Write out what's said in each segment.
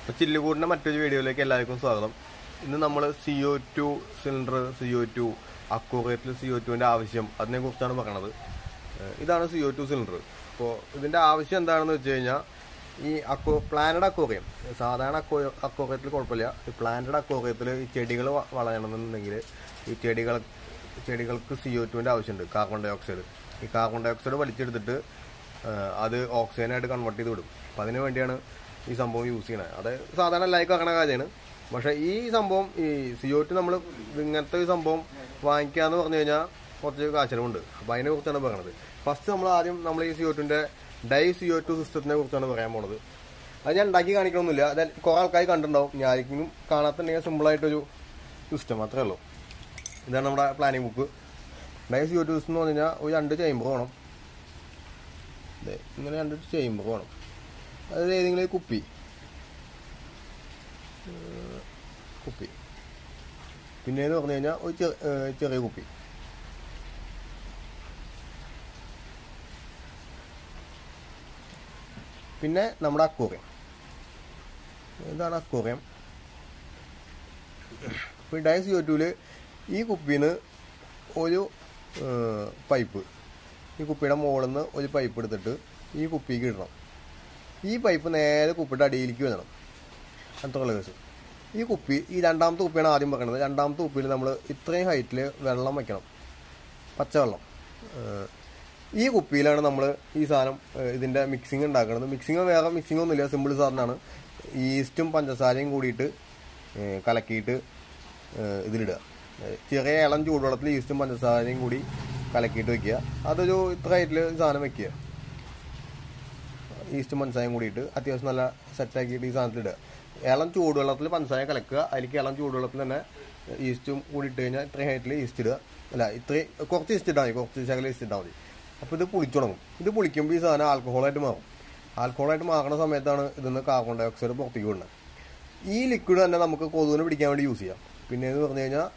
അപ്പോൾ ചില്ലുകൂടിൻ്റെ മറ്റൊരു വീഡിയോയിലേക്ക് എല്ലാവർക്കും സ്വാഗതം ഇന്ന് നമ്മൾ C O two cylinder C O two അക്കൂറേറ്റിൽ സി ഒ ടുവിൻ്റെ ആവശ്യം അതിനെക്കുറിച്ചാണ് പറയണത് ഏഹ് ഇതാണ് സി ഒ ടു സിലിണ്ടർ അപ്പോൾ ഇതിൻ്റെ ആവശ്യം എന്താണെന്ന് വെച്ച് കഴിഞ്ഞാൽ ഈ അക്കോ പ്ലാനഡ് അക്വോറിയം സാധാരണ അക്കോ അക്വോറിയത്തിൽ കുഴപ്പമില്ല ഈ പ്ലാനഡ് അക്വോറിയത്തിൽ ഈ ചെടികൾ വ- വളരണമെന്നുണ്ടെങ്കിൽ ഈ ചെടികൾ ചെടികൾക്ക് സി ഒ ടുവിൻ്റെ ആവശ്യമുണ്ട് കാർബൺ ഡൈ ഓക്സൈഡ് ഈ കാർബൺ ഡൈ ഓക്സൈഡ് വലിച്ചെടുത്തിട്ട് ആ, അത് ഓക്സിജനായിട്ട് കൺവേർട്ട് ചെയ്ത് വിടും അപ്പം അതിന് വേണ്ടിയാണ് ഈ സംഭവം യൂസ് ചെയ്യണത് അത് സാധാരണ എല്ലാവർക്കും അറിയണ കാര്യമാണ് പക്ഷേ ഈ സംഭവം ഈ സി ഒ ടു നമ്മൾ ഇങ്ങനത്തെ ഒരു സംഭവം വാങ്ങിക്കാന്ന് പറഞ്ഞു കഴിഞ്ഞാൽ കുറച്ച് കാശിനുമുണ്ട് അപ്പോൾ അതിനെ കുറിച്ചാണ് പറയുന്നത് ഫസ്റ്റ് നമ്മൾ ആദ്യം നമ്മൾ ഈ സി ഒ ടുവിൻ്റെ ഡൈ സി ഒ ടു സിസ്റ്റത്തിനെ കുറിച്ചാണ് പറയാൻ പോണത് അത് ഞാൻ ഉണ്ടാക്കി കാണിക്കണമെന്നില്ല അത് കുറേ ആൾക്കാർ കണ്ടിട്ടുണ്ടാവും ഞാൻ ആർക്കും കാണാത്തുണ്ടെങ്കിൽ സിമ്പിളായിട്ടൊരു സിസ്റ്റം അത്രേ ഉള്ളൂ ഇതാണ് നമ്മുടെ planning book DIY C O two system എന്ന് പറഞ്ഞു കഴിഞ്ഞാൽ ഒരു രണ്ട് ചേമ്പർ വേണം ദേ, ഇങ്ങനെ രണ്ട് ചേമ്പർ വേണം അത് ഏതെങ്കിലും ഒരു കുപ്പി ഏഹ്, കുപ്പി പിന്നെ എന്ന് പറഞ്ഞു കഴിഞ്ഞാൽ ഒരു ചെ- ഏഹ്, ചെറിയ കുപ്പി പിന്നെ നമ്മുടെ അക്വോറിയം ഇതാണ് അക്വോറിയം ഇപ്പോൾ ഡയസ് യൂട്യൂബിൽ ഈ കുപ്പിന്ന് ഒരു ഏഹ്, പൈപ്പ് ഈ കുപ്പിയുടെ മുകളിൽ നിന്ന് ഒരു പൈപ്പ് എടുത്തിട്ട് ഈ കുപ്പിക്ക് ഇടണം ഈ പൈപ്പ് നേരെ കുപ്പിയുടെ അടിയിലേക്ക് വരണം അത്രയുള്ള കേസ് ഈ കുപ്പി ഈ രണ്ടാമത്തെ കുപ്പിയാണ് ആദ്യം പറയുന്നത് രണ്ടാമത്തെ കുപ്പിയിൽ നമ്മൾ ഇത്രയും ഹൈറ്റിൽ വെള്ളം വയ്ക്കണം പച്ചവെള്ളം ഏഹ് ഈ കുപ്പിയിലാണ് നമ്മൾ ഈ സാധനം ഏഹ് ഇതിൻ്റെ മിക്സിങ് ഉണ്ടാക്കുന്നത് മിക്സിങ് വേറെ മിക്സിംഗ് ഒന്നുമില്ല സിമ്പിൾ സാധനമാണ് ഈസ്റ്റും പഞ്ചസാരയും കൂടിയിട്ട് ഏഹ് കലക്കിയിട്ട് ഏഹ് ഇതിലിടുക ഏഹ് ചെറിയ ഇളം ചൂടുവെള്ളത്തിൽ ഈസ്റ്റും പഞ്ചസാരയും കൂടി കലക്കിയിട്ട് വെക്കുക അതൊരു ഇത്ര ഹൈറ്റിൽ സാധനം വെക്കുക ഈസ്റ്റും പഞ്ചസാരയും കൂടിയിട്ട് അത്യാവശ്യം നല്ല സെറ്റാക്കിയിട്ട് ഈ സാധനത്തിൽ ഇടുക ഇളം ചൂടുവെള്ളത്തിൽ പഞ്ചസാര കലക്കുക അതിലേക്ക് ഇളം ചൂടുവെള്ളത്തിൽ തന്നെ ഈസ്റ്റും കൂടി ഇട്ട് കഴിഞ്ഞാൽ ഇത്രയും ഹൈറ്റിൽ ഈസ്റ്റ് ഇടുക അല്ല ഇത്രയും കുറച്ച് ഈസ്റ്റ് ഇട്ടാൽ മതി കുറച്ച് ശകലം ഈസ്റ്റ് ഇട്ടാൽ മതി അപ്പോൾ ഇത് പുളിച്ചു തുടങ്ങും ഇത് പുളിക്കുമ്പോൾ ഈ സാധനം ആൽക്കഹോളായിട്ട് മാറും ആൽക്കഹോളായിട്ട് മാറുന്ന സമയത്താണ് ഇതിന്ന് കാർബൺ ഡൈ ഓക്സൈഡ് പുറത്തേക്ക് വിടുന്നത് ഈ ലിക്വിഡ് തന്നെ നമുക്ക് കൊതുകിനെ പിടിക്കാൻ വേണ്ടി യൂസ് ചെയ്യാം പിന്നെ എന്ന് പറഞ്ഞു കഴിഞ്ഞാൽ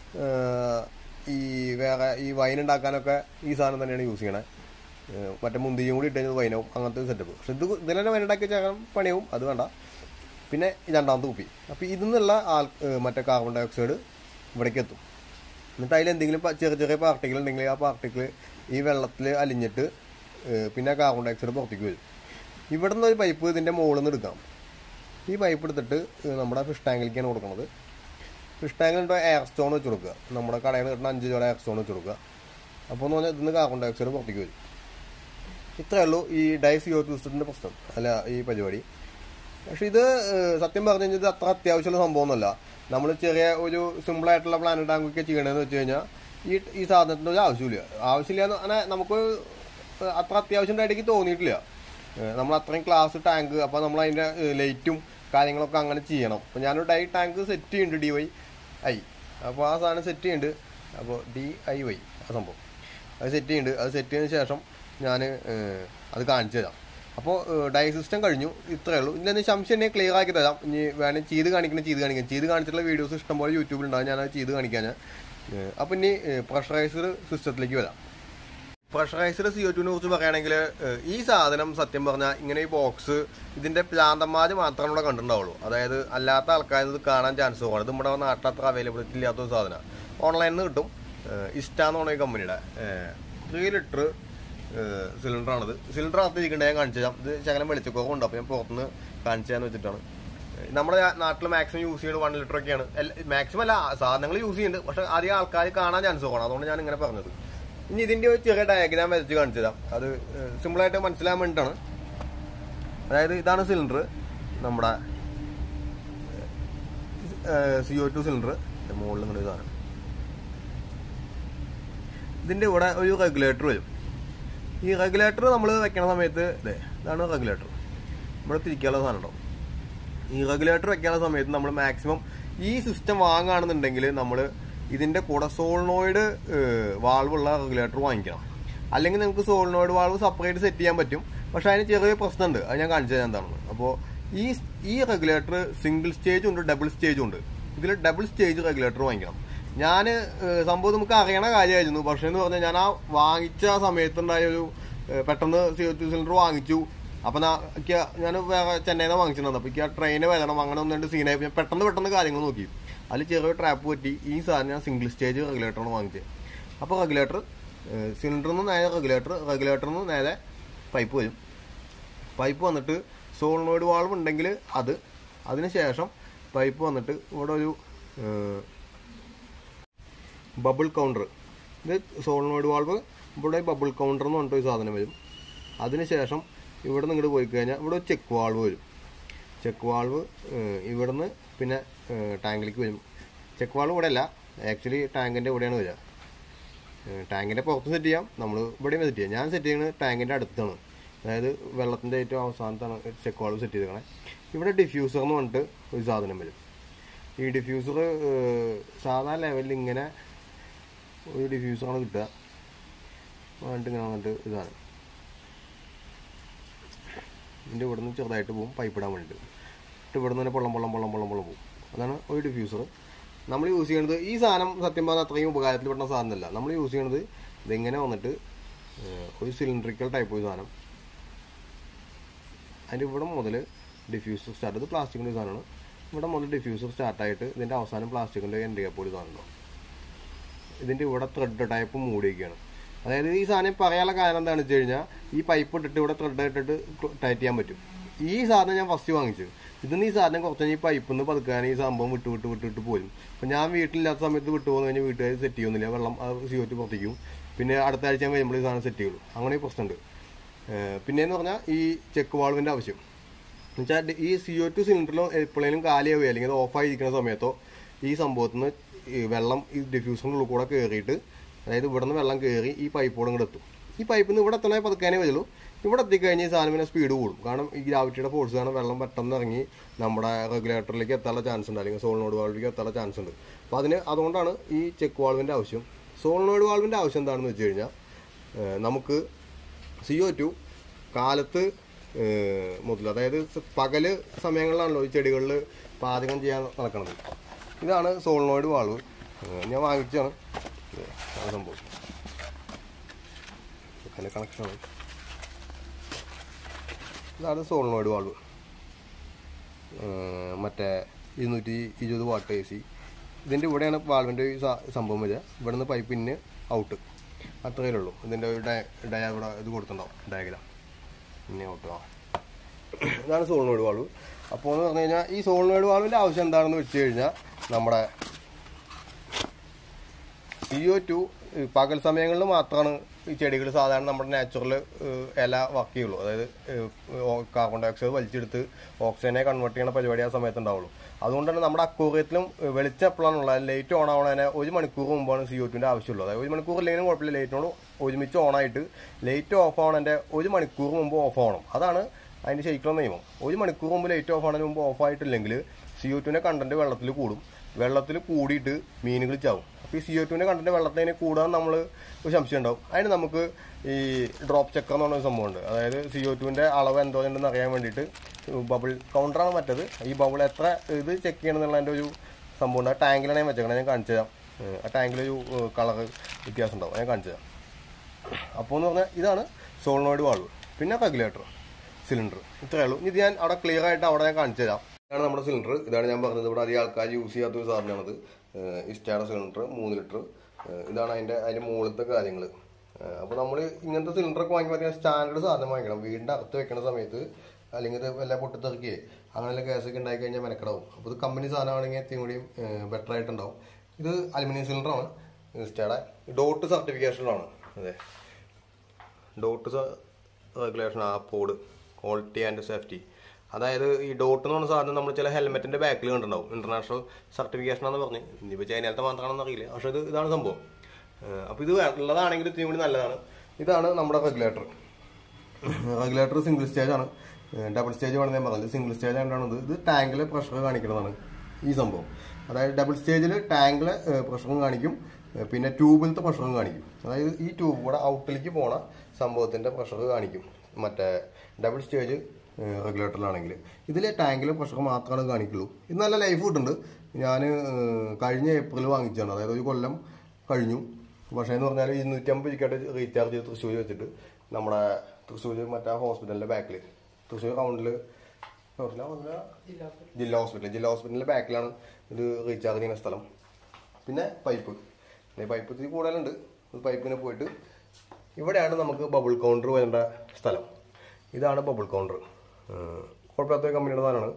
ഈ വേറെ ഈ വൈൻ ഉണ്ടാക്കാനൊക്കെ ഈ സാധനം തന്നെയാണ് യൂസ് ചെയ്യണത് ഏഹ് മറ്റേ മുന്തിരിയും കൂടി ഇട്ട് കഴിഞ്ഞാൽ വൈനാവും അങ്ങനത്തെ സെറ്റപ്പ് പക്ഷെ ഇത് ഇതിൽ തന്നെ വൈൻ ഉണ്ടാക്കി വെച്ചാൽ പണിയാവും അത് വേണ്ട പിന്നെ ഈ രണ്ടാമത്തെ കുപ്പി അപ്പോൾ ഇതിൽ നിന്നുള്ള ആൾ ഏഹ് മറ്റേ കാർബൺ ഡൈ ഓക്സൈഡ് ഇവിടേക്ക് എത്തും എന്നിട്ട് അതിൽ എന്തെങ്കിലും പ- ചെറിയ ചെറിയ പാർട്ടിക്കിൾ ഉണ്ടെങ്കിൽ ആ പാർട്ടിക്കിൾ ഈ വെള്ളത്തിൽ അലിഞ്ഞിട്ട് ഏഹ് പിന്നെ കാർബൺ ഡൈ ഓക്സൈഡ് പുറത്തേക്ക് വരും ഇവിടെ നിന്ന് ഒരു പൈപ്പ് ഇതിൻ്റെ മുകളിൽ നിന്ന് എടുക്കാം ഈ പൈപ്പ് എടുത്തിട്ട് ഏഹ് നമ്മുടെ ഫിഷ് ടാങ്കിലേക്കാണ് കൊടുക്കുന്നത് ഫിഷ് ടാങ്കിൽ എയർ സ്റ്റോൺ വെച്ച് കൊടുക്കുക നമ്മുടെ കടയിൽ നിന്ന് കിട്ടുന്ന അഞ്ച് ചോള എയർ സ്റ്റോൺ വെച്ച് കൊടുക്കുക അപ്പോൾ എന്ന് പറഞ്ഞാൽ ഇതിന്ന് കാർബൺ ഡൈ ഓക്സൈഡ് പുറത്തേക്ക് വരും ഇത്രയേ ഉള്ളൂ ഈ ഡൈസിയോ സിസ്റ്റത്തിൻ്റെ പ്രശ്നം അല്ല ഈ പരിപാടി പക്ഷെ ഇത് ഏഹ്, സത്യം പറഞ്ഞു കഴിഞ്ഞാൽ ഇത് അത്ര അത്യാവശ്യമുള്ള സംഭവമൊന്നുമല്ല നമ്മൾ ചെറിയ ഒരു സിമ്പിളായിട്ടുള്ള പ്ലാനറ്റ് ടാങ്കൊക്കെ ചെയ്യണമെന്ന് വെച്ച് കഴിഞ്ഞാൽ ഈ ഈ സാധനത്തിൻ്റെ ഒരു ആവശ്യമില്ല ആവശ്യമില്ല എന്ന് പറഞ്ഞാൽ നമുക്ക് അത്ര അത്യാവശ്യമായിട്ട് എനിക്ക് തോന്നിയിട്ടില്ല ഏഹ്, നമ്മൾ അത്രയും ക്ലാസ് ടാങ്ക് അപ്പോൾ നമ്മൾ അതിൻ്റെ ലൈറ്റും കാര്യങ്ങളൊക്കെ അങ്ങനെ ചെയ്യണം അപ്പോൾ ഞാനൊരു ഡൈ ടാങ്ക് സെറ്റ് ചെയ്യുന്നുണ്ട് ഡി വൈ ഐ അപ്പോൾ ആ സാധനം സെറ്റ് ചെയ്യുന്നുണ്ട് അപ്പോൾ ഡി ഐ വൈ ആ സംഭവം അത് സെറ്റ് ചെയ്യുന്നുണ്ട് അത് സെറ്റ് ചെയ്തതിന് ശേഷം ഞാൻ അത് കാണിച്ചു തരാം അപ്പോൾ ഡൈ സിസ്റ്റം കഴിഞ്ഞു ഇത്രയേ ഉള്ളൂ ഇതിൻ്റെ സംശയം ഉണ്ടെങ്കിൽ ക്ലിയർ ആക്കി തരാം ഇനി വേണമെങ്കിൽ ചെയ്ത് കാണിക്കണം ചെയ്ത് കാണിക്കാം ചെയ്ത് കാണിച്ചിട്ടുള്ള വീഡിയോസ് ഇഷ്ടംപോലെ യൂട്യൂബിൽ ഉണ്ടാകും ഞാനത് ചെയ്ത് കാണിക്കാൻ അപ്പോൾ ഇനി പ്രഷറൈസ്ഡ് സിസ്റ്റത്തിലേക്ക് വരാം പ്രഷറൈസ്ഡ് സി ഒ ടുവിനെ കുറിച്ച് പറയുകയാണെങ്കിൽ ഏഹ്, ഈ സാധനം സത്യം പറഞ്ഞാൽ ഇങ്ങനെ ഈ ബോക്സ് ഇതിന്റെ പ്ലാന്തന്മാർ മാത്രമേ ഇവിടെ കണ്ടിട്ടുണ്ടാവുള്ളൂ അതായത് അല്ലാത്ത ആൾക്കാർ ഇത് കാണാൻ ചാൻസ് കുറവാണ് ഇത് നമ്മുടെ നാട്ടിൽ അത്ര അവൈലബിലിറ്റി ഇല്ലാത്ത ഒരു സാധനമാണ് ഓൺലൈനിൽ നിന്ന് കിട്ടും ഏഹ്, ഇഷ്ട എന്ന് പറഞ്ഞ കമ്പനിയുടെ ത്രീ ലിറ്റർ സിലിണ്ടറാണിത് സിലിണ്ടർ അകത്ത് ഇരിക്കേണ്ടത് ഞാൻ കാണിച്ചു തരാം ഇത് ശകലം വെളിച്ചക്കുറവുണ്ട് അപ്പോൾ ഞാൻ പുറത്തുനിന്ന് കാണിച്ചു തരാന്ന് വെച്ചിട്ടാണ് ഏഹ്, നമ്മുടെ നാട്ടിൽ മാക്സിമം യൂസ് ചെയ്യുന്നത് വൺ ലിറ്റർ ഒക്കെയാണ് മാക്സിമം അല്ല സാധനങ്ങൾ യൂസ് ചെയ്യുന്നുണ്ട് പക്ഷേ അധികം ആൾക്കാർ കാണാൻ ചാൻസ് കുറവാണ് അതുകൊണ്ട് ഞാൻ ഇങ്ങനെ പറഞ്ഞത് ഇനി ഇതിന്റെ ഒരു ചെറിയ ഡയഗ്രാം വരച്ച് കാണിച്ചു തരാം അത് സിമ്പിൾ ആയിട്ട് മനസ്സിലാൻ വേണ്ടിയിട്ടാണ് അതായത് ഇതാണ് സിലിണ്ടർ നമ്മുടെ സി ഒ ടു സിലിണ്ടർ മുകളിൽ ഇങ്ങനെ ഇതാണ് ഇതിന്റെ ഇവിടെ ഒരു റെഗുലേറ്റർ വരും ഈ റെഗുലേറ്റർ നമ്മൾ വെക്കണ സമയത്ത് ഇതേ ഇതാണ് റെഗുലേറ്റർ ഇവിടെ തിരിക്കാനുള്ള സാധനം ഉണ്ടാവും ഈ റെഗുലേറ്റർ വെക്കാനുള്ള സമയത്ത് നമ്മൾ മാക്സിമം ഈ സിസ്റ്റം വാങ്ങുകയാണെന്നുണ്ടെങ്കിൽ നമ്മൾ ഇതിന്റെ കൂടെ സോളിനോയിഡ് വാൾവുള്ള റെഗുലേറ്റർ വാങ്ങിക്കണം അല്ലെങ്കിൽ നിങ്ങൾക്ക് സോളിനോയിഡ് വാൾവ് സെപ്പറേറ്റ് സെറ്റ് ചെയ്യാൻ പറ്റും പക്ഷെ അതിന് ചെറിയ പ്രശ്നമുണ്ട് അത് ഞാൻ കാണിച്ചു തരാം എന്താണെന്ന് അപ്പോൾ ഈ ഈ റെഗുലേറ്റർ സിംഗിൾ സ്റ്റേജും ഉണ്ട് ഡബിൾ സ്റ്റേജും ഉണ്ട് ഇതിൽ ഡബിൾ സ്റ്റേജ് റെഗുലേറ്റർ വാങ്ങിക്കണം ഞാൻ സംഭവം നമുക്ക് അറിയണ കാര്യമായിരുന്നു പക്ഷേ എന്ന് പറഞ്ഞാൽ ഞാൻ ആ വാങ്ങിച്ച ആ സമയത്തുണ്ടായ ഒരു ഏഹ്, പെട്ടെന്ന് സി ഒ ടു സിലിണ്ടർ വാങ്ങിച്ചു അപ്പൊ ഞാൻ വേറെ ചെന്നൈയിൽ നിന്ന് വാങ്ങിച്ചിട്ടുണ്ട് അപ്പൊ എനിക്ക് ആ ട്രെയിന് വരണം അങ്ങനെ ഒന്ന് രണ്ട് സീനായി ഞാൻ പെട്ടെന്ന് പെട്ടെന്ന് കാര്യങ്ങൾ നോക്കി അതിൽ ചെറിയ ട്രാപ്പ് പറ്റി ഈ സാധനം ഞാൻ സിംഗിൾ സ്റ്റേജ് റെഗുലേറ്ററാണ് വാങ്ങിച്ചത് അപ്പോൾ റെഗുലേറ്റർ സിലിണ്ടറിൽ നിന്ന് നേരെ റെഗുലേറ്റർ റെഗുലേറ്ററിൽ നിന്ന് നേരെ പൈപ്പ് വരും പൈപ്പ് വന്നിട്ട് സോളിനോയിഡ് വാൾവ് ഉണ്ടെങ്കിൽ അത് അതിനുശേഷം പൈപ്പ് വന്നിട്ട് ഇവിടെ ഒരു ബബിൾ കൗണ്ടർ ഇത് സോളിനോയിഡ് വാൾവ് ഇവിടെ ബബിൾ കൗണ്ടർ എന്ന് പറഞ്ഞിട്ട് ഒരു സാധനം വരും അതിനുശേഷം ഇവിടെ നിന്ന് ഇങ്ങോട്ട് പോയി കഴിഞ്ഞാൽ ഇവിടെ ഒരു ചെക്ക് വാൾവ് വരും ചെക്ക് വാൾവ് ഇവിടുന്ന് പിന്നെ ടാങ്കിലേക്ക് വരും ചെക്ക് വാൾവ് ഇവിടെ അല്ല ആക്ച്വലി ടാങ്കിൻ്റെ ഇവിടെയാണ് വരിക ടാങ്കിൻ്റെ പുറത്ത് സെറ്റ് ചെയ്യാം നമ്മൾ ഇവിടെയും സെറ്റ് ചെയ്യാം ഞാൻ സെറ്റ് ചെയ്യുന്നത് ടാങ്കിൻ്റെ അടുത്താണ് അതായത് വെള്ളത്തിൻ്റെ ഏറ്റവും അവസാനത്താണ് ചെക്ക് വാൾവ് സെറ്റ് ചെയ്തേക്കണേ ഇവിടെ ഡിഫ്യൂസർ എന്ന് പറഞ്ഞിട്ട് ഒരു സാധനം വരും ഈ ഡിഫ്യൂസർ സാധാ ലെവലിൽ ഇങ്ങനെ ഒരു ഡിഫ്യൂസറാണ് കിട്ടുക എന്നിട്ട് ഇങ്ങനെ വന്നിട്ട് ഇതാണ് ഇതിൻ്റെ ഇവിടെ നിന്ന് ചെറുതായിട്ട് പോകും പൈപ്പ് ഇടാൻ വേണ്ടിയിട്ട് എന്നിട്ട് ഇവിടെ നിന്ന് തന്നെ പൊള്ളം പൊള്ളം പൊള്ളം പൊള്ളം പൊള്ളം പോകും അതാണ് ഒരു ഡിഫ്യൂസർ നമ്മൾ യൂസ് ചെയ്യുന്നത് ഈ സാധനം സത്യം പറഞ്ഞാൽ അത്രയും ഉപകാരത്തിൽ പെടുന്ന സാധനമല്ല നമ്മൾ യൂസ് ചെയ്യുന്നത് ഇതിങ്ങനെ വന്നിട്ട് ഏഹ്, ഒരു സിലിണ്ടറിക്കൽ ടൈപ്പ് ഒരു സാധനം അതിൻ്റെ ഇവിടെ മുതൽ ഡിഫ്യൂസർ സ്റ്റാർട്ട് ഇത് പ്ലാസ്റ്റിക്കിൻ്റെ സാധനമാണ് ഇവിടെ മുതൽ ഡിഫ്യൂസർ സ്റ്റാർട്ടായിട്ട് ഇതിൻ്റെ അവസാനം പ്ലാസ്റ്റിക്കിൻ്റെ എൻ്റെ കപ്പോൾ സാധനം ഉണ്ടാവും ഇതിൻ്റെ ഇവിടെ ത്രെഡ് ടൈപ്പ് മൂടിയൊക്കെയാണ് അതായത് ഈ സാധനം പറയാനുള്ള കാരണം എന്താണെന്ന് വെച്ച് കഴിഞ്ഞാൽ ഈ പൈപ്പ് ഇട്ടിട്ട് ഇവിടെ ത്രെഡ് ഇട്ടിട്ട് ടൈറ്റ് ചെയ്യാൻ പറ്റും ഈ സാധനം ഞാൻ ഫസ്റ്റ് വാങ്ങിച്ചു ഇതിന്ന് ഈ സാധനം കുറച്ച് കഴിഞ്ഞ് ഈ പൈപ്പിൽ നിന്ന് പതുക്കാൻ ഈ സംഭവം വിട്ട് വിട്ട് വിട്ട് വിട്ട് പോരും അപ്പം ഞാൻ വീട്ടിലില്ലാത്ത സമയത്ത് വിട്ടു പോകുന്ന കഴിഞ്ഞാൽ വീട്ടുകാർ സെറ്റ് ചെയ്യുന്നില്ല വെള്ളം സിയോറ്റ് പുറത്തേക്കും പിന്നെ അടുത്ത ആഴ്ച കഴിയുമ്പോൾ ഈ സാധനം സെറ്റ് ചെയ്യുള്ളൂ അങ്ങനെ ഒരു പ്രശ്നമുണ്ട് ഏഹ് പിന്നെയെന്ന് പറഞ്ഞാൽ ഈ ചെക്ക് വാൾവിൻ്റെ ആവശ്യം എന്നുവെച്ചാൽ ഈ സി ഒ ടു സിലിണ്ടറിലോ എപ്പോഴേലും കാലിയാവുകയോ അല്ലെങ്കിൽ അത് ഓഫായിരിക്കുന്ന സമയത്തോ ഈ സംഭവത്തിൽ നിന്ന് ഈ വെള്ളം ഈ ഡിഫ്യൂസറിൻ്റെ ഉള്ളിൽ കൂടെ കയറിയിട്ട് അതായത് ഇവിടെ നിന്ന് വെള്ളം കയറി ഈ പൈപ്പോടെ ഇങ്ങോട്ട് എത്തും ഈ പൈപ്പിൽ നിന്ന് ഇവിടെ എത്തണേ പതുക്കാനേ വരുള്ളൂ ഇവിടെ എത്തിക്കഴിഞ്ഞാൽ ഈ സാധനം പിന്നെ സ്പീഡ് കൂടും കാരണം ഈ ഗ്രാവിറ്റിയുടെ ഫോഴ്സ് കാരണം വെള്ളം പെട്ടെന്ന് ഇറങ്ങി നമ്മുടെ റെഗുലേറ്ററിലേക്ക് എത്താനുള്ള ചാൻസ് ഉണ്ട് അല്ലെങ്കിൽ സോളിനോഡ് വാൾവിലേക്ക് എത്താനുള്ള ചാൻസ് ഉണ്ട് അപ്പോൾ അതിന് അതുകൊണ്ടാണ് ഈ ചെക്ക് വാൾവിൻ്റെ ആവശ്യം സോളിനോഡ് വാൾവിൻ്റെ ആവശ്യം എന്താണെന്ന് വെച്ച് കഴിഞ്ഞാൽ ഏഹ് നമുക്ക് സി ഒ ടു കാലത്ത് ഏഹ്, മുതൽ അതായത് സ- പകല് സമയങ്ങളിലാണല്ലോ ഈ ചെടികളിൽ പാചകം ചെയ്യാൻ നടക്കുന്നത് ഇതാണ് സോളിനോയിഡ് വാൾവ് ഏഹ്, ഞാൻ വാങ്ങിച്ചതാണ് ഇത് ആണ് സംഭവം അതിൻ്റെ കണക്ഷനാണ് ഇതാണ് സോളിനോയിഡ് വാൾവ് ഏഹ്, മറ്റേ ഇരുന്നൂറ്റി ഇരുപത് വാട്ട് എ സി ഇതിൻ്റെ ഇവിടെയാണ് വാൾവിൻ്റെ ഈ സ- സംഭവം വരിക ഇവിടെ നിന്ന് പൈപ്പ് ഇന്ന് ഔട്ട് അത്രയേ ഉള്ളൂ ഇതിൻ്റെ ഒരു ഡയ ഡയ ഇവിടെ ഇത് കൊടുത്തിട്ടുണ്ടാവും ഡയഗ്രാം ഇന്നെ ഔട്ട് ആ ഇതാണ് സോളിനോയിഡ് വാൾവ് അപ്പോൾ എന്ന് പറഞ്ഞു കഴിഞ്ഞാൽ ഈ സോളിനോയിഡ് വാൾവിൻ്റെ ആവശ്യം എന്താണെന്ന് വെച്ച് കഴിഞ്ഞാൽ നമ്മുടെ സി ഒ ടു പകൽ സമയങ്ങളിൽ മാത്രമാണ് ഈ ചെടികൾ സാധാരണ നമ്മുടെ നാച്ചുറൽ ഇല വർക്ക് ചെയ്യുള്ളൂ അതായത് കാർബൺ ഡൈ ഓക്സൈഡ് വലിച്ചെടുത്ത് ഓക്സിജനെ കൺവേർട്ട് ചെയ്യുന്ന പരിപാടി ആ സമയത്ത് ഉണ്ടാവുള്ളൂ അതുകൊണ്ട് തന്നെ നമ്മുടെ അക്കൂറിയത്തിലും വെളിച്ചം എപ്പോഴാണുള്ളത് ലൈറ്റ് ഓൺ ആവണതിന് ഒരു മണിക്കൂർ മുമ്പാണ് സി ഒ ടുവിൻ്റെ ആവശ്യമുള്ളത് അതായത് ഒരു മണിക്കൂർ ഇല്ലെങ്കിലും കുഴപ്പമില്ല ലൈറ്റിനോട് ഒരുമിച്ച് ഓൺ ആയിട്ട് ലൈറ്റ് ഓഫ് ആവണതിൻ്റെ ഒരു മണിക്കൂർ മുമ്പ് ഓഫ് ആവണം അതാണ് അതിൻ്റെ ശരിക്കുള്ള നിയമം ഒരു മണിക്കൂർ മുമ്പ് ലൈറ്റ് ഓഫ് ആവുന്നതിന് മുമ്പ് ഓഫ് ആയിട്ടില്ലെങ്കിൽ സി ഒ ടുവിൻ്റെ കണ്ടന്റ് വെള്ളത്തിൽ കൂടും വെള്ളത്തിൽ കൂടിയിട്ട് മീനുകൾ ചാവും അപ്പോൾ ഈ സി ഒ ടുവിൻ്റെ കണ്ടന്റ് വെള്ളത്തിന് കൂടാൻ നമ്മൾ ഒരു സംശയം ഉണ്ടാവും അതിന് നമുക്ക് ഈ ഡ്രോപ്പ് ചെക്കർ എന്ന് പറഞ്ഞ ഒരു സംഭവമുണ്ട് അതായത് സി ഒ ടുവിൻ്റെ അളവ് എന്തോ ഉണ്ടെന്ന് അറിയാൻ വേണ്ടിയിട്ട് ബബിൾ കൗണ്ടറാണ് മറ്റത് ഈ ബബിൾ എത്ര ഇത് ചെക്ക് ചെയ്യണം എന്നുള്ളതിൻ്റെ ഒരു സംഭവം ഉണ്ട് ആ ടാങ്കിലാണ് ഞാൻ വെച്ചേക്കണത് ഞാൻ കാണിച്ചു തരാം ഏഹ് ആ ടാങ്കിലൊരു കളർ വ്യത്യാസം ഉണ്ടാവും ഞാൻ കാണിച്ചു തരാം അപ്പോൾ എന്ന് പറഞ്ഞാൽ ഇതാണ് സോളിനോയിഡ് വാൾവ് പിന്നെ റെഗുലേറ്റർ സിലിണ്ടർ ഇത്രയേ ഉള്ളൂ ഇത് ഞാൻ അവിടെ ക്ലിയർ ആയിട്ട് അവിടെ ഞാൻ കാണിച്ചു തരാം ഇതാണ് നമ്മുടെ സിലിണ്ടർ ഇതാണ് ഞാൻ പറഞ്ഞത് ഇവിടെ അധികം ആൾക്കാർ യൂസ് ചെയ്യാത്ത ഒരു സാധനമാണത് ഇസ്റ്റായുടെ സിലിണ്ടർ മൂന്ന് ലിറ്റർ ഇതാണ് അതിൻ്റെ അതിൻ്റെ മുകളിലത്തെ കാര്യങ്ങൾ അപ്പോൾ നമ്മൾ ഇങ്ങനത്തെ സിലിണ്ടറൊക്കെ വാങ്ങി പറ്റിയ സ്റ്റാൻഡേർഡ് സാധനം വാങ്ങിക്കണം വീടിൻ്റെ അകത്ത് വെക്കുന്ന സമയത്ത് അല്ലെങ്കിൽ ഇത് വല്ല പൊട്ടിത്തെറിക്കുകയെ അങ്ങനെയുള്ള കേസൊക്കെ ഉണ്ടായി കഴിഞ്ഞാൽ മെനക്കെടാവും അപ്പോൾ ഇത് കമ്പനി സാധനമാണെങ്കിൽ എത്തിയും കൂടിയും ബെറ്റർ ആയിട്ടുണ്ടാവും ഇത് അലുമിനിയം സിലിണ്ടറാണ് ഇസ്റ്റയുടെ ഡോട്ട് സർട്ടിഫിക്കേഷനിലാണ് അതെ ഡോട്ട് റെഗുലേഷൻ ആ പോഡ് ക്വാളിറ്റി ആൻഡ് സേഫ്റ്റി അതായത് ഈ ഡോട്ട് എന്ന് പറഞ്ഞ സാധനം നമ്മൾ ചില ഹെൽമെറ്റിന്റെ ബാക്കിൽ കണ്ടിട്ടുണ്ടാവും ഇന്റർനാഷണൽ സർട്ടിഫിക്കേഷൻ എന്ന് പറഞ്ഞ് ഇനിയിപ്പോൾ ചൈനയിലത്തെ മാത്രമാണെന്ന് അറിയില്ല പക്ഷെ ഇത് ഇതാണ് സംഭവം അപ്പോൾ ഇത് ഉള്ളതാണെങ്കിൽ ഇത്തിരി കൂടി നല്ലതാണ് ഇതാണ് നമ്മുടെ റെഗുലേറ്റർ റെഗുലേറ്റർ സിംഗിൾ സ്റ്റേജ് ആണ് ഡബിൾ സ്റ്റേജ് വേണമെന്ന് ഞാൻ പറഞ്ഞത് സിംഗിൾ സ്റ്റേജ് ആയിട്ടാണ് ഇത് ഇത് ടാങ്കിലെ പ്രഷർ കാണിക്കുന്നതാണ് ഈ സംഭവം അതായത് ഡബിൾ സ്റ്റേജിൽ ടാങ്കിലെ പ്രഷറും കാണിക്കും ഏഹ് പിന്നെ ട്യൂബിലത്തെ പ്രഷറും കാണിക്കും അതായത് ഈ ട്യൂബ് കൂടെ ഔട്ടിലേക്ക് പോണ സംഭവത്തിന്റെ പ്രഷർ കാണിക്കും മറ്റേ ഡബിൾ സ്റ്റേജ് റെഗുലേറ്ററിലാണെങ്കിൽ ഇതിലെ ടാങ്കിലെ പ്രഷർ മാത്രമാണ് കാണിക്കുള്ളൂ ഇത് നല്ല ലൈഫ് കിട്ടുന്നുണ്ട് ഞാൻ കഴിഞ്ഞ ഏപ്രിൽ വാങ്ങിച്ചതാണ് അതായത് ഒരു കൊല്ലം കഴിഞ്ഞു പക്ഷേ എന്ന് പറഞ്ഞാൽ ഇരുന്നൂറ്റമ്പത് രൂപയ്ക്കായിട്ട് റീചാർജ് ചെയ്ത് തൃശ്ശൂർ വെച്ചിട്ട് നമ്മുടെ തൃശ്ശൂർ മറ്റേ ഹോസ്പിറ്റലിന്റെ ബാക്കിൽ തൃശ്ശൂർ ടൗണിൽ ജില്ലാ ഹോസ്പിറ്റൽ ജില്ലാ ഹോസ്പിറ്റലിന്റെ ബാക്കിലാണ് ഇത് റീചാർജ് ചെയ്യുന്ന സ്ഥലം പിന്നെ പൈപ്പ് പിന്നെ പൈപ്പ് ഇത്തിരി കൂടുതലുണ്ട് പൈപ്പിനെ പോയിട്ട് ഇവിടെയാണ് നമുക്ക് ബബിൾ കൗണ്ടർ വരേണ്ട സ്ഥലം ഇതാണ് ബബിൾ കൗണ്ടർ കുഴപ്പമില്ലാത്ത കമ്പനിയുടെ സാധനമാണ്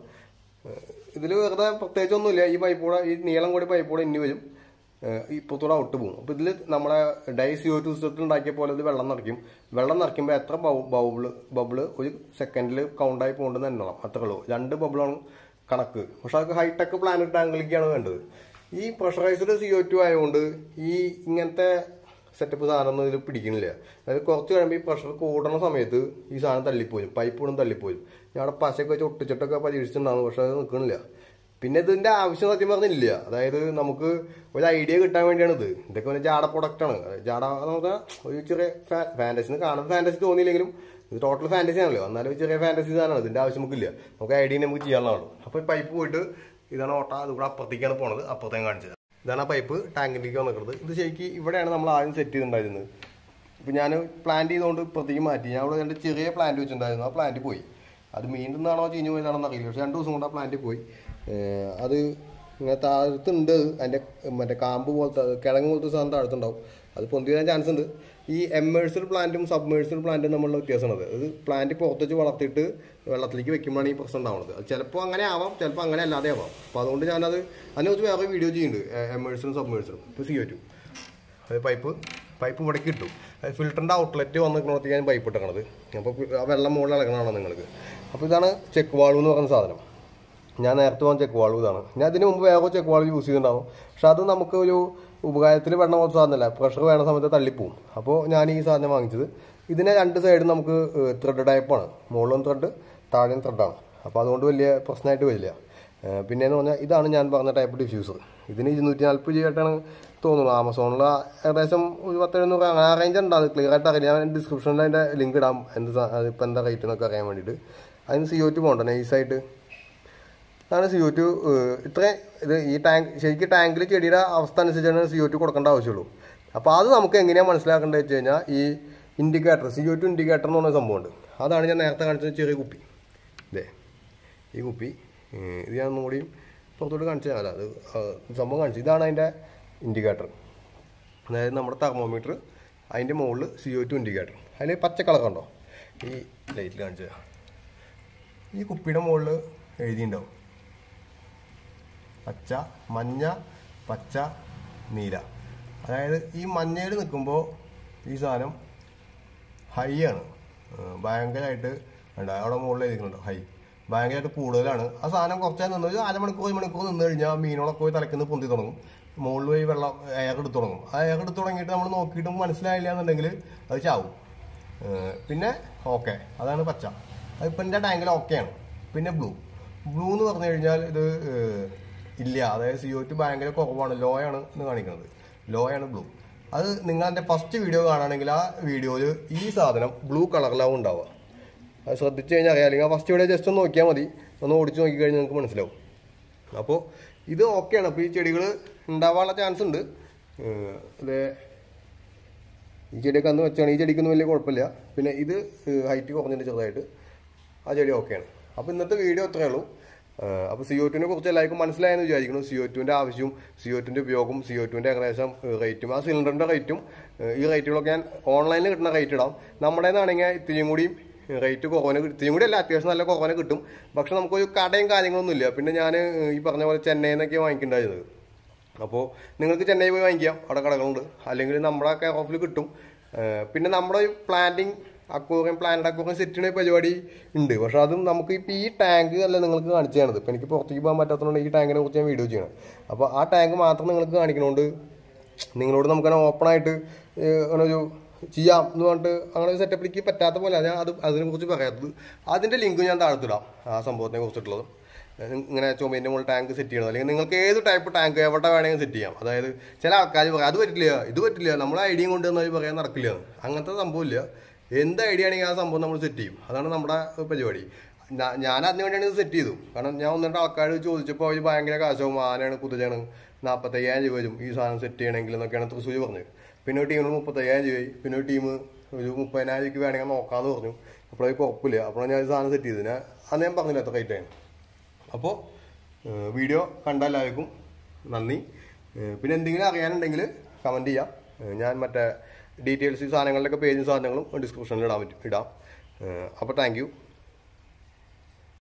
ഇതിൽ വെറുതെ പ്രത്യേകിച്ചൊന്നുമില്ല ഈ പൈപ്പ് കൂടെ ഈ നീളം കൂടി പൈപ്പ് കൂടെ ഇനി വരും ഇപ്പത്തൂടെ ഔട്ട് പോകും അപ്പോൾ ഇതിൽ നമ്മളെ ഡൈ സിഒ ടു സിസ്റ്റത്തിൽ ഉണ്ടാക്കിയ പോലെ ഇത് വെള്ളം നിറയ്ക്കും വെള്ളം നിറയ്ക്കുമ്പോൾ എത്ര ബൗബിള് ബബിള് ഒരു സെക്കൻഡിൽ കൗണ്ടായി പോകേണ്ടത് എണ്ണണം അത്രേ ഉള്ളൂ രണ്ട് ബബിളാണ് കണക്ക് പക്ഷെ അതൊക്കെ ഹൈടെക് പ്ലാനറ്റ് ടാങ്കിലേക്കാണ് വേണ്ടത് ഈ പ്രഷറൈസ്ഡ് സിഒ ടു ആയതുകൊണ്ട് ഈ ഇങ്ങനത്തെ സെറ്റപ്പ് സാധനം ഒന്നും ഇതിൽ പിടിക്കണില്ല അതായത് കുറച്ച് കഴിയുമ്പോൾ ഈ പ്രഷർ കൂടണ സമയത്ത് ഈ സാധനം തള്ളിപ്പോയും പൈപ്പ് കൂടെ തള്ളിപ്പോയും ഞാൻ അവിടെ പശയൊക്കെ വെച്ച് ഒട്ടിച്ചിട്ടൊക്കെ പരീക്ഷിച്ചിട്ടുണ്ടാകും പക്ഷെ അത് നിൽക്കണില്ല പിന്നെ ഇതിന്റെ ആവശ്യം സത്യം പറഞ്ഞില്ല അതായത് നമുക്ക് ഒരു ഐഡിയ കിട്ടാൻ വേണ്ടിയാണ് ഇത് ഇതൊക്കെ ഒരു ജാട പ്രൊഡക്റ്റാണ് ജാട എന്ന് പറഞ്ഞാൽ ഒരു ചെറിയ ഫാന്റസിന് കാണുന്ന ഫാന്റസി തോന്നിയില്ലെങ്കിലും ഇത് ടോട്ടൽ ഫാന്റസി ആണല്ലോ എന്നാലും ഒരു ചെറിയ ഫാന്റസി സാധനമാണ് ഇതിന്റെ ആവശ്യം നമുക്കില്ല നമുക്ക് ഐഡിയ നമുക്ക് ചെയ്യാനുള്ളതാണ് അപ്പോൾ പൈപ്പ് പോയിട്ട് ഇതാണ് ഓട്ട അത് കൂടെ അപ്പുറത്തേക്കാണ് പോണത് അപ്പുറത്തേക്ക് കാണിച്ചത് ഇതാണ് ആ പൈപ്പ് ടാങ്കിലേക്ക് വന്നിട്ടുള്ളത് ഇത് ശരിക്കും ഇവിടെയാണ് നമ്മൾ ആദ്യം സെറ്റ് ചെയ്തിട്ടുണ്ടായിരുന്നത് ഇപ്പം ഞാൻ പ്ലാന്റ് ചെയ്തുകൊണ്ട് ഇപ്പുറത്തേക്ക് മാറ്റി ഞാൻ അവിടെ രണ്ട് ചെറിയ പ്ലാന്റ് വെച്ചിട്ടുണ്ടായിരുന്നു ആ പ്ലാന്റ് പോയി അത് മീണ്ടുന്നാണോ ചീഞ്ഞു പോയതാണോ അറിയില്ല പക്ഷെ രണ്ട് ദിവസം കൊണ്ട് ആ പ്ലാന്റ് പോയി ഏഹ് അത് ഇങ്ങനെ താഴത്തുണ്ട് അതിൻ്റെ മറ്റേ കാമ്പ് പോലത്തെ കിഴങ്ങ് പോലത്തെ സാധനം താഴത്തുണ്ടാവും അത് പൊന്തി വരാൻ ചാൻസ് ഉണ്ട് ഈ എമ്മേഴ്സൽ പ്ലാന്റും സബ്മേഴ്സൽ പ്ലാന്റും തമ്മിലുള്ള വ്യത്യാസമാണത് അത് പ്ലാന്റ് പുറത്തേക്ക് വളർത്തിയിട്ട് വെള്ളത്തിലേക്ക് വെക്കുമ്പോഴാണ് ഈ പ്രശ്നം ഉണ്ടാവുന്നത് അത് ചിലപ്പോൾ അങ്ങനെ ആവാം ചിലപ്പോൾ അങ്ങനെ അല്ലാതെ ആവാം അപ്പോൾ അതുകൊണ്ട് ഞാനത് അതിനെക്കുറിച്ച് വേറെ വീഡിയോ ചെയ്യുന്നുണ്ട് എമ്മേഴ്സലും സബ്മേഴ്സലും ഇപ്പോൾ സി ടു അത് പൈപ്പ് പൈപ്പ് ഇവിടേക്ക് ഇട്ടു അത് ഫിൽറ്ററിൻ്റെ ഔട്ട്ലെറ്റ് വന്ന് നിൽക്കണോടത്തേക്ക് ഞാൻ പൈപ്പ് ഇട്ടേക്കണത് അപ്പോൾ ആ വെള്ളം മുകളിൽ ഇളകണതാണ് നിങ്ങൾക്ക് അപ്പോൾ ഇതാണ് ചെക്ക് വാൾവ് എന്ന് പറയുന്ന സാധനം ഞാൻ നേരത്തെ പോകുന്ന ചെക്ക് വാൾവ് ഇതാണ് ഞാൻ ഇതിന് മുമ്പ് വേറെ ചെക്ക് വാൾവ് യൂസ് ചെയ്തിട്ടുണ്ടാവും പക്ഷെ അത് നമുക്ക് ഒരു ഉപകാരത്തിൽ വേണ്ട പോലത്തെ സാധനമല്ല പ്രഷർ വേണ സമയത്ത് തള്ളിപ്പോവും അപ്പോൾ ഞാൻ ഈ സാധനം വാങ്ങിച്ചത് ഇതിനെ രണ്ട് സൈഡും നമുക്ക് ത്രെഡ് ടൈപ്പാണ് മുകളിലും ത്രെഡ് താഴെയും ത്രെഡാണ് അപ്പോൾ അതുകൊണ്ട് വലിയ പ്രശ്നമായിട്ട് വരില്ല ഏഹ് പിന്നെയെന്ന് പറഞ്ഞാൽ ഇതാണ് ഞാൻ പറഞ്ഞ ടൈപ്പ് ഡിഫ്യൂസർ ഇതിന് ഇരുന്നൂറ്റി നാൽപ്പത് ജി ആയിട്ടാണ് തോന്നുന്നു ആമസോണിൽ ഏകദേശം ഒരു പത്ത് എഴുന്നൂറ് അങ്ങനെ ആ റേഞ്ച് ഉണ്ടാകും ക്ലിയർ ആയിട്ട് അറിയില്ല ഞാൻ ഡിസ്ക്രിപ്ഷനിൽ അതിൻ്റെ ലിങ്ക് ഇടാം എന്ത് സാ- അതിപ്പോൾ എന്താ റേറ്റ് എന്നൊക്കെ അറിയാൻ വേണ്ടിയിട്ട് അതിന് സി ഒ ടു പോകണ്ട നൈസായിട്ട് അതാണ് സി ഒ ടു ഇത്രയും ഇത് ഈ ടാങ്ക് ശരിക്കും ടാങ്കിൽ ചെടിയുടെ അവസ്ഥ അനുസരിച്ചാണ് സി ഒ ടു കൊടുക്കേണ്ട ആവശ്യമുള്ളൂ അപ്പോൾ അത് നമുക്ക് എങ്ങനെയാണ് മനസ്സിലാക്കേണ്ടത് വെച്ച് കഴിഞ്ഞാൽ ഈ indicator C O two indicator എന്ന് പറഞ്ഞ സംഭവമുണ്ട് അതാണ് ഞാൻ നേരത്തെ കാണിച്ചത് ചെറിയ കുപ്പി ഇതേ ഈ കുപ്പി ഏഹ് ഇത് ഞാൻ ഒന്നും കൂടിയും പുറത്തോട്ട് കാണിച്ചു തരാം അത് ആ, സംഭവം കാണിച്ചു ഇതാണ് അതിൻ്റെ ഇൻഡിക്കേറ്റർ അതായത് നമ്മുടെ തെർമോമീറ്റർ അതിൻ്റെ മുകളിൽ സി ഒ ടു ഇൻഡിക്കേറ്റർ അതിൽ പച്ച കളർ കണ്ടോ ഈ ലൈറ്റിൽ കാണിച്ചു തരാം ഈ കുപ്പിയുടെ മുകളിൽ എഴുതിയിട്ടുണ്ടാവും പച്ച മഞ്ഞ പച്ച നീല അതായത് ഈ മഞ്ഞയിൽ നിൽക്കുമ്പോൾ ഈ സാധനം ഹൈ ആണ് ഏഹ് ഭയങ്കരമായിട്ട് ഉണ്ട് അവിടെ മുകളിൽ എഴുതിക്കുന്നുണ്ട് ഹൈ ഭയങ്കരമായിട്ട് കൂടുതലാണ് ആ സാധനം കുറച്ചാൽ നിന്ന് ഒരു അരമണിക്കൂർ ഒരു മണിക്കൂർ നിന്ന് കഴിഞ്ഞാൽ മീനുകളൊക്കെ പോയി തലക്കുന്ന പൊന്തി തുടങ്ങും മുകളിൽ പോയി വെള്ളം എയർ എടുത്ത് തുടങ്ങും ആ എയർ എടുത്ത് തുടങ്ങിയിട്ട് നമ്മൾ നോക്കിയിട്ട് മനസ്സിലായില്ല എന്നുണ്ടെങ്കിൽ അത് ചാവും ഏഹ് പിന്നെ ഓക്കെ അതാണ് പച്ച അതിപ്പോൾ എൻ്റെ ടാങ്കിൽ ഓക്കെയാണ് പിന്നെ ബ്ലൂ ബ്ലൂ എന്ന് പറഞ്ഞു കഴിഞ്ഞാൽ ഇത് ഏഹ്, ഇല്ല അതായത് സി ഒ ടു ഭയങ്കര കുറവാണ് ലോ ആണ് എന്ന് കാണിക്കുന്നത് ലോ ആണ് ബ്ലൂ അത് നിങ്ങൾ എൻ്റെ ഫസ്റ്റ് വീഡിയോ കാണുകയാണെങ്കിൽ ആ വീഡിയോയിൽ ഈ സാധനം ബ്ലൂ കളറിലാവും ഉണ്ടാവുക അത് ശ്രദ്ധിച്ചു കഴിഞ്ഞാൽ അറിയാം അല്ലെങ്കിൽ ആ ഫസ്റ്റ് വീഡിയോ ജസ്റ്റ് ഒന്ന് നോക്കിയാൽ മതി ഒന്ന് ഓടിച്ച് നോക്കിക്കഴിഞ്ഞാൽ നിങ്ങൾക്ക് മനസ്സിലാവും അപ്പോൾ ഇത് ഓക്കെയാണ് അപ്പോൾ ഈ ചെടികൾ ഉണ്ടാവാനുള്ള ചാൻസ് ഉണ്ട് ഏഹ്, ഇത് ഈ ചെടിയൊക്കെ അന്ന് വെച്ചാണ് ഈ ചെടിക്കൊന്നും വലിയ കുഴപ്പമില്ല പിന്നെ ഇത് ഹൈറ്റ് കുറഞ്ഞിട്ട് ചെറുതായിട്ട് ആ ചെടി ഓക്കെയാണ് അപ്പോൾ ഇന്നത്തെ വീഡിയോ അത്രയേ ഉള്ളൂ അപ്പോൾ സി ഒ ടുവിനെ കുറിച്ച് എല്ലാവർക്കും മനസ്സിലായെന്ന് വിചാരിക്കുന്നു സി ഒ ടുവിൻ്റെ ആവശ്യവും സി ഒ ടുവിൻ്റെ ഉപയോഗവും സി ഒ ടുവിൻ്റെ ഏകദേശം റേറ്റും ആ സിലിണ്ടറിൻ്റെ റേറ്റും ഈ റേറ്റുകളൊക്കെ ഞാൻ ഓൺലൈനിൽ കിട്ടുന്ന റേറ്റ് ഇടാം നമ്മുടെ നിന്നാണെങ്കിൽ ഇത്തിരിയും കൂടി റേറ്റ് കുറവന് കിട്ടും ഇത്തിരിയും കൂടി അല്ല അത്യാവശ്യം നല്ല കുറവന് കിട്ടും പക്ഷെ നമുക്കൊരു കടയും കാര്യങ്ങളൊന്നും ഇല്ല പിന്നെ ഞാൻ ഈ പറഞ്ഞ പോലെ ചെന്നൈയിൽ നിന്നൊക്കെ വാങ്ങിക്കേണ്ടായിരുന്നത് അപ്പോൾ നിങ്ങൾക്ക് ചെന്നൈ പോയി വാങ്ങിക്കാം അവിടെ കടകളുണ്ട് അല്ലെങ്കിൽ നമ്മുടെ കെയർ ഓഫിൽ കിട്ടും ഏഹ് പിന്നെ നമ്മുടെ ഈ planting aquarium plant aquarium set ചെയ്യുന്ന പരിപാടി ഉണ്ട് പക്ഷെ അതും നമുക്ക് ഇപ്പോൾ ഈ ടാങ്ക് അല്ല നിങ്ങൾക്ക് കാണിച്ചു തരണത് ഇപ്പം എനിക്ക് പുറത്തേക്ക് പോകാൻ പറ്റാത്തതുകൊണ്ട് ഈ ടാങ്കിനെ കുറിച്ച് ഞാൻ വീഡിയോ ചെയ്യണം അപ്പോൾ ആ ടാങ്ക് മാത്രം നിങ്ങൾക്ക് കാണിക്കണോണ്ട് നിങ്ങളോട് നമുക്കങ്ങനെ ഓപ്പൺ ആയിട്ട് ഏഹ് അങ്ങനെ ഒരു ചെയ്യാം എന്ന് പറഞ്ഞിട്ട് അങ്ങനെ ഒരു സെറ്റപ്പിലേക്ക് പറ്റാത്ത പോലെ ഞാൻ അത് അതിനെ കുറിച്ച് പറയാത്തത് അതിൻ്റെ ലിങ്ക് ഞാൻ താഴ്ത്തിടാം ആ സംഭവത്തിനെ കുറിച്ചിട്ടുള്ളത് ഏഹ് ഇങ്ങനെ ചുമേൻ്റെ മുകളിൽ ടാങ്ക് സെറ്റ് ചെയ്യണം അല്ലെങ്കിൽ നിങ്ങൾക്ക് ഏത് ടൈപ്പ് ടാങ്ക് എവിടെ വേണമെങ്കിലും സെറ്റ് ചെയ്യാം അതായത് ചില ആൾക്കാർ പറയും അത് പറ്റില്ല ഇത് പറ്റില്ല നമ്മൾ ഐഡിയയും കൊണ്ട് വന്നാൽ പറയാൻ നടക്കില്ല എന്ന്. അങ്ങനത്തെ സംഭവമില്ല എന്ത് ഐഡിയ ആണെങ്കിൽ ആ സംഭവം നമ്മൾ സെറ്റ് ചെയ്യും അതാണ് നമ്മുടെ പരിപാടി ഞാ- ഞാൻ അതിന് വേണ്ടിയാണ് ഇത് സെറ്റ് ചെയ്തു കാരണം ഞാൻ ഒന്ന് രണ്ട് ആൾക്കാർ ചോദിച്ചപ്പോൾ അവർ ഭയങ്കര കാശവും ആനയാണ് കുതിരയാണ് നാൽപ്പത്തയ്യായിരം രൂപ വരും ഈ സാധനം സെറ്റ് ചെയ്യണമെങ്കിൽ എന്നൊക്കെയാണ് തൃശ്ശൂർ പറഞ്ഞത് പിന്നെ ഒരു ടീമിന് മുപ്പത്തയ്യായിരം രൂപയായി പിന്നെ ഒരു ടീം ഒരു മുപ്പതിനായിരം രൂപയ്ക്ക് വേണമെങ്കിൽ നോക്കാമെന്ന് പറഞ്ഞു അപ്പോഴേക്ക് കുഴപ്പമില്ല അപ്പോഴാണ് ഞാൻ ഈ സാധനം സെറ്റ് ചെയ്തത് ഞാൻ അന്ന് ഞാൻ പറഞ്ഞില്ല എത്ര റേറ്റ് ആണ് അപ്പോൾ വീഡിയോ കണ്ട എല്ലാവർക്കും നന്ദി ഏഹ് പിന്നെ എന്തെങ്കിലും അറിയാനുണ്ടെങ്കിൽ കമൻറ്റ് ചെയ്യാം ഏഹ് ഞാൻ മറ്റേ ഡീറ്റെയിൽസ് ഈ സാധനങ്ങളുടെയൊക്കെ പേജും സാധനങ്ങളും ഡിസ്ക്രിപ്ഷനിൽ ഇടാൻ പറ്റും ഇടാം അപ്പോൾ താങ്ക് യു